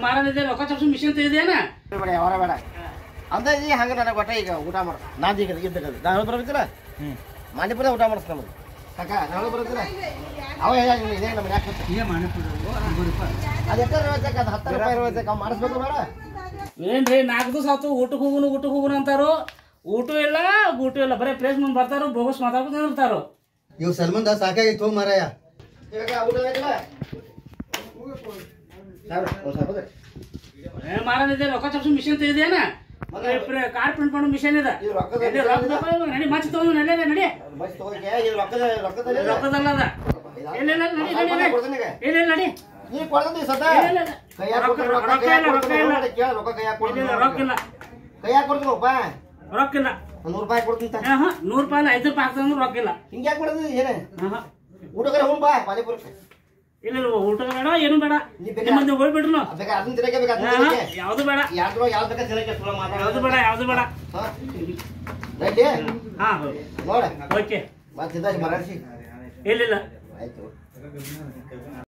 ಮಾರನಿದೆ ರೊಕ್ಕ ಚಪ್ಸು ಮಿಷನ್ ತೆಗೆದೇನ ಬೇಡ ಯಾವಾರ ಬೇಡ ಅಂದಾಜಿ ಹಂಗೆ ನನಗೆ ಒಟ್ಟ ಈಗ ಊಟ ಮಾಡು ನಾನು ಈಗ ಇದ್ದಾಗ ನಾನು ಬರೋದಿಲ್ಲ ಮಾಣಿಪುರ ಊಟ ಮಾಡಿಸ್ತಾನ ನಮ್ಗೆ ಕಾಕ ನಾನು ಬರೋದಿಲ್ಲ ಅವ ಹೇಳ ಇದೇ ನಮ್ಮ ಯಾಕೆ ಅದು ಎಷ್ಟರ ಇರ್ಬೇಕು ಅದು ಹತ್ತು ರೂಪಾಯಿ ಇರ್ಬೇಕು ಅವ್ ಮಾಡಿಸ್ಬೇಕು ಬೇಡ ಏನ್ರಿ ನಾಲ್ಕು ದಿವಸ ಆತು ಊಟಕ್ಕೆ ಹೋಗುನು ಊಟಕ್ಕೆ ಹೋಗುನು ಅಂತಾರು ಊಟ ಇಲ್ಲ ಊಟ ಇಲ್ಲ ಬರೀ ಪ್ಲೇಸ್ ಮುಂದೆ ಬರ್ತಾರೋ ಬೋಗಸ್ ಮಾತಾಡ್ಕೊಂಡು ಇರ್ತಾರೋ ಇವ್ ಸಲ್ಮನ್ ದಾಸ್ ಸಾಕಾಗಿತ್ತು ಹೋಗ್ ಮಾರಾಯ ಇವಾಗ ಊಟ ಆಯ್ತಲ್ಲ ಸಾವಿರ ಒಂದು ಸಾವಿರ ಇದೆ. ಏ ಮಾರನಿದೆ ರೊಕ್ಕ ಚಪ್ಸು ಮಿಷನ್ ತೆಗೆದೇನ ಕಾರ್ ಪ್ರಿಂಟ್ ಮಾಡೋ ಮಿಷನ್ ಇದೆ ಇದು ರೊಕ್ಕದ ಎಲ್ಲಿ ರೊಕ್ಕ ತಗೊಂಡು ನಡಿ ಮಚ್ಚ ತಗೊಂಡು ನಡಿ ನಡಿ ಬಸ್ ತಗೋಕೆ ಇದು ರೊಕ್ಕದ ರೊಕ್ಕದಲ್ಲಿ ರೊಕ್ಕದಲ್ಲ ಅದ ಇಲ್ಲ ಇಲ್ಲ ನಡಿ ನಡಿ ನಡಿ ಕೊಡ್ತೀನಿ ಈಗ. ಇಲ್ಲ ಇಲ್ಲ ನಡಿ ನೀ ಕೊಡ್ತೀನಿ ಸದ ಇಲ್ಲ, ಇಲ್ಲ, ಇಲ್ಲ. ಕೈಯಾಗ ರೊಕ್ಕ ಕೊಡ್ತೀನಿ, ರೊಕ್ಕ ರೊಕ್ಕ ಕೈಯಾಗ ಇಲ್ಲ ರೊಕ್ಕ ಕೊಡ್ತೀನಿ, ಇಲ್ಲ ನೋಡಿ, ಕೇಳು, ರೊಕ್ಕ ಕೈಯಾಗ ಇಲ್ಲ, ಕೊಡ್ತೀನಿ ಇಲ್ಲ, ರೊಕ್ಕ ಇಲ್ಲ ಕೈಯಾಗ ಕೊಡ್ತೀನಪ್ಪ ರೊಕ್ಕ ಇಲ್ಲ ಒಂದು ನೂರು ರೂಪಾಯಿ ಕೊಡ್ತೀನಿ ತ. ಹಾ ನೂರು ರೂಪಾಯಿ ಅಲ್ಲ ಐದು ರೂಪಾಯಿ ಹಾಕ್ತಂದ್ರೆ ರೊಕ್ಕ ಇಲ್ಲ ಹಿಂಗೆ ಯಾಕೆ ಕೊಡ್ತೀನಿ ಏನೇ ಹಾ ಊಟಗಾರ ಹೋಗ್ ಬಾ ಪಾನಿಪುರಕ್ಕೆ ಇಲ್ಲ ಇಲ್ಲ ಊಟ ಬೇಡ ಏನು ಬೇಡ ನೀ ಬೇಕಾ- ನಿಮ್ಮಂದು ಹೋಗ್ಬಿಡ್ರು ನಾವು ಬೇಕಾ ಅದನ್ನ ತಿನ್ನಕ್ಕೆ ಬೇಕಾ ಅದನ್ನ ಹಾ, ತಿನ್ನಕ್ಕೆ ಯಾವ್ದು ಬೇಡ ಯಾವ್ದು ಯಾವ್ದು ಬೇಕಾ ತಿನ್ನಕ್ಕೆ ಸುಳ್ಳು ಯಾವ್ದು ಮಾತಾಡೋದು ಬೇಡ ಯಾವ್ದು ಬೇಡ ಹಾ ರೆಡ್ಡಿ ಹಾ ನೋಡ ಓಕೆ ಮತ್ತೆ ಮರಾಠಿ ಇಲ್ಲ ಇಲ್ಲ ಆಯ್ತು